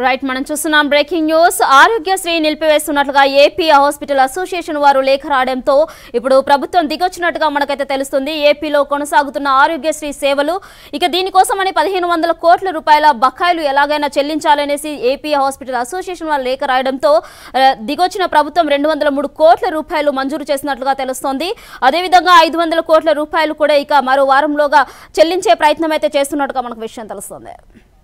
right మనం చూస్తున్నాం breaking news Aarogyasri నిలిపివేస్తున్నట్లుగా ఏపీ హాస్పిటల్ అసోసియేషన్ వారు లేఖ రాయడంతో ఇప్పుడు ప్రభుత్వం దిగొచ్చినట్టుగా మనకైతే తెలుస్తుంది ఏపీలో కొనసాగుతున్న ఆరోగ్యశ్రీ సేవలు ఇక దీనికోసమని పదిహేను వందల కోట్ల రూపాయల బకాయిలు ఎలాగైనా చెల్లించాలనేసి ఏపీ హాస్పిటల్ అసోసియేషన్ వారు లేఖ రాయడంతో ఆ, దిగొచ్చిన ప్రభుత్వం రెండు వందల మూడు కోట్ల రూపాయలు మంజూరు చేసినట్లుగా తెలుస్తోంది అదేవిధంగా ఐదు వందల కోట్ల రూపాయలు కూడా ఇక మరో వారంలోగా చెల్లించే ప్రయత్నం అయితే చేస్తున్నట్టుగా మనకు విషయం తెలుస్తుంది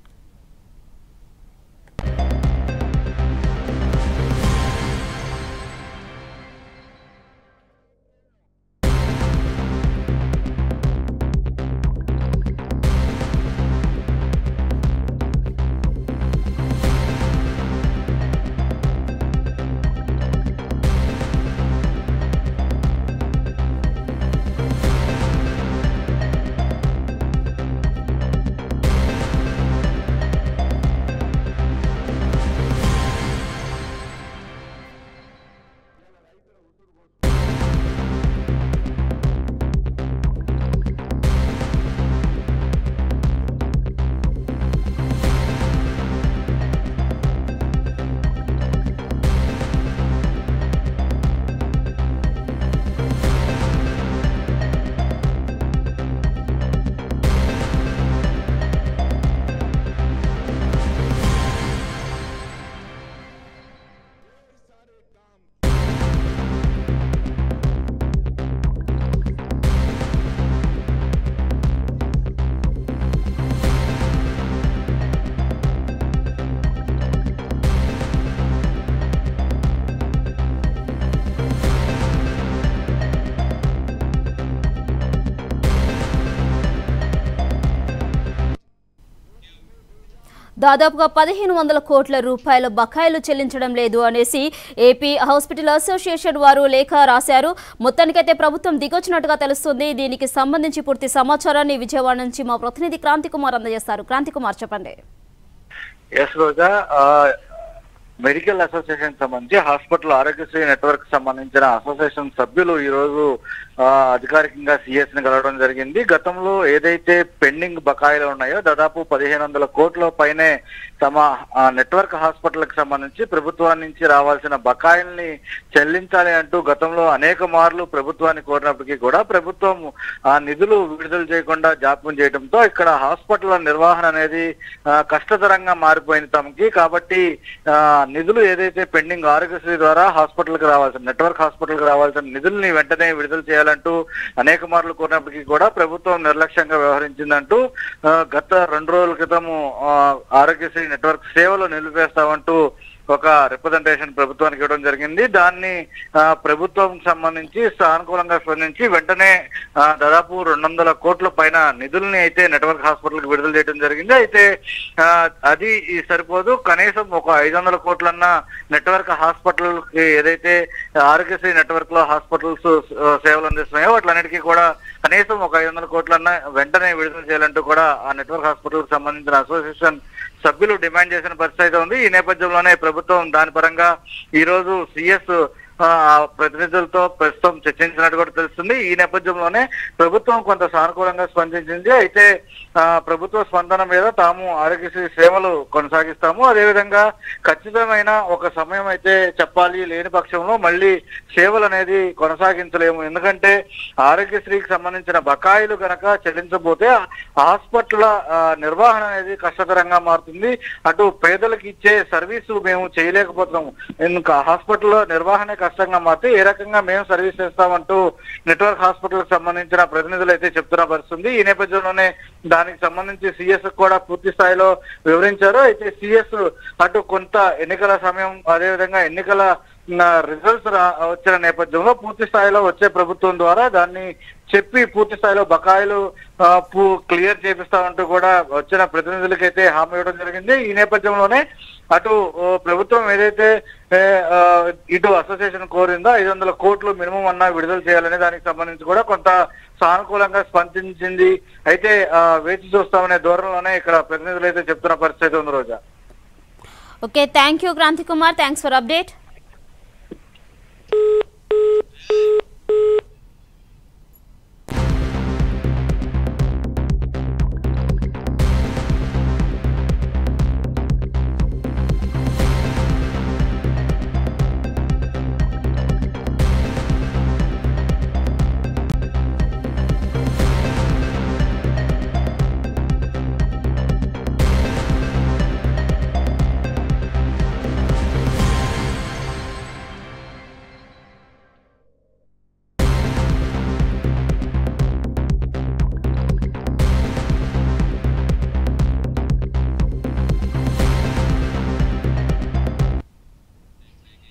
దాదాపుగా పదిహేను వందల కోట్ల రూపాయల బకాయిలు చెల్లించడం లేదు అనేసి ఏపీ హాస్పిటల్ అసోసియేషన్ వారు లేఖ రాశారు మొత్తానికైతే ప్రభుత్వం దిగొచ్చినట్టుగా తెలుస్తుంది దీనికి సంబంధించి పూర్తి సమాచారాన్ని విజయవాడ నుంచి మా ప్రతినిధి క్రాంతి కుమార్ అందజేస్తారు క్రాంతి కుమార్ చెప్పండి ఎస్ రోజా ఆ, మెడికల్ అసోసియేషన్ సంబంధించి హాస్పిటల్ ఆరోగ్యశ్రీ నెట్వర్క్ సంబంధించిన అసోసియేషన్ సభ్యులు ఈ రోజు ఆ, అధికారికంగా సిఎస్ ని కలవడం జరిగింది గతంలో ఏదైతే పెండింగ్ బకాయిలు ఉన్నాయో దాదాపు పదిహేను వందల కోట్ల పైనే తమ ఆ, నెట్వర్క్ హాస్పిటల్ కి సంబంధించి ప్రభుత్వాన్ని నుంచి రావాల్సిన బకాయిల్ని చెల్లించాలి అంటూ గతంలో అనేక మార్లు ప్రభుత్వాన్ని కోరినప్పటికీ కూడా ప్రభుత్వం ఆ నిధులు విడుదల చేయకుండా జాప్యం చేయడంతో ఇక్కడ హాస్పిటల్ నిర్వహణ అనేది ఆ, కష్టతరంగా మారిపోయింది తమకి కాబట్టి ఆ, నిధులు ఏదైతే పెండింగ్ ఆరోగ్యశ్రీ ద్వారా హాస్పిటల్ కి రావాల్సిన నెట్వర్క్ హాస్పిటల్ కి రావాల్సిన నిధుల్ని వెంటనే విడుదల చేయాలంటూ అనేక మార్లు కోరినప్పటికీ కూడా ప్రభుత్వం నిర్లక్ష్యంగా వ్యవహరించిందంటూ ఆ, గత రెండు రోజుల క్రితము ఆ, ఆరోగ్యశ్రీ నెట్వర్క్ సేవలు నిలిపేస్తామంటూ ఒక రిప్రజెంటేషన్ ప్రభుత్వానికి ఇవ్వడం జరిగింది దాన్ని ఆ, ప్రభుత్వం సంబంధించి సానుకూలంగా స్పందించి వెంటనే ఆ, దాదాపు రెండు వందల కోట్ల పైన నిధుల్ని అయితే నెట్వర్క్ హాస్పిటల్ కి విడుదల చేయడం జరిగింది అయితే ఆ, అది ఈ సరిపోదు కనీసం ఒక ఐదు వందల కోట్లన్న నెట్వర్క్ హాస్పిటల్ కి ఏదైతే ఆరోగ్యశ్రీ నెట్వర్క్ లో హాస్పిటల్స్ ఆ, సేవలు అందిస్తున్నాయో వాటిలన్నిటికీ కూడా కనీసం ఒక ఐదు వందల కోట్లన్న వెంటనే విడుదల చేయాలంటూ కూడా ఆ నెట్వర్క్ హాస్పిటల్ కి సంబంధించిన అసోసియేషన్ సభ్యులు డిమాండ్ చేసిన పరిస్థితి అయితే ఉంది ఈ నేపథ్యంలోనే ప్రభుత్వం దాని పరంగా ఈ రోజు సిఎస్ ప్రతినిధులతో ప్రస్తుతం చర్చించినట్టు కూడా తెలుస్తుంది ఈ నేపథ్యంలోనే ప్రభుత్వం కొంత సానుకూలంగా స్పందించింది అయితే ఆ, ప్రభుత్వ స్పందన మీద తాము ఆరోగ్యశ్రీ సేవలు కొనసాగిస్తాము అదేవిధంగా ఖచ్చితమైన ఒక సమయం అయితే చెప్పాలి లేని పక్షంలో మళ్ళీ సేవలు అనేది కొనసాగించలేము ఎందుకంటే ఆరోగ్యశ్రీకి సంబంధించిన బకాయిలు గనక చెల్లించబోతే హాస్పిటల్ నిర్వహణ అనేది కష్టతరంగా మారుతుంది అటు పేదలకు ఇచ్చే సర్వీసు మేము చేయలేకపోతున్నాము ఇంకా హాస్పిటల్ నిర్వహణ కష్టంగా మారితే ఏ రకంగా మేము సర్వీస్ చేస్తామంటూ నెట్వర్క్ హాస్పిటల్ కి సంబంధించిన ప్రతినిధులు అయితే చెప్తున్న పరిస్థితుంది ఈ నేపథ్యంలోనే దానికి సంబంధించి సిఎస్ కూడా పూర్తి స్థాయిలో వివరించారు అయితే సిఎస్ అటు కొంత ఎన్నికల సమయం అదేవిధంగా ఎన్నికల రిజల్ట్స్ వచ్చిన నేపథ్యంలో పూర్తి స్థాయిలో వచ్చే ప్రభుత్వం ద్వారా దాన్ని చెప్పి పూర్తి స్థాయిలో బకాయిలు ఆ, పు- క్లియర్ చేపిస్తామంటూ కూడా వచ్చిన ప్రతినిధులకైతే హామీ ఇవ్వడం జరిగింది ఈ నేపథ్యంలోనే అటు ఓ, ప్రభుత్వం ఏదైతే ఏ, ఆ, ఇటు అసోసియేషన్ కోరిందో ఐదు వందల కోట్లు మినిమం అన్నా విడుదల చేయాలనే దానికి సంబంధించి కూడా కొంత సానుకూలంగా స్పందించింది అయితే ఆ, వేచి చూస్తామనే ధోరణిలోనే ఇక్కడ ప్రతినిధులు అయితే చెప్తున్న పరిస్థితి ఉంది Roja okay thank you Kranthi Kumar thanks for update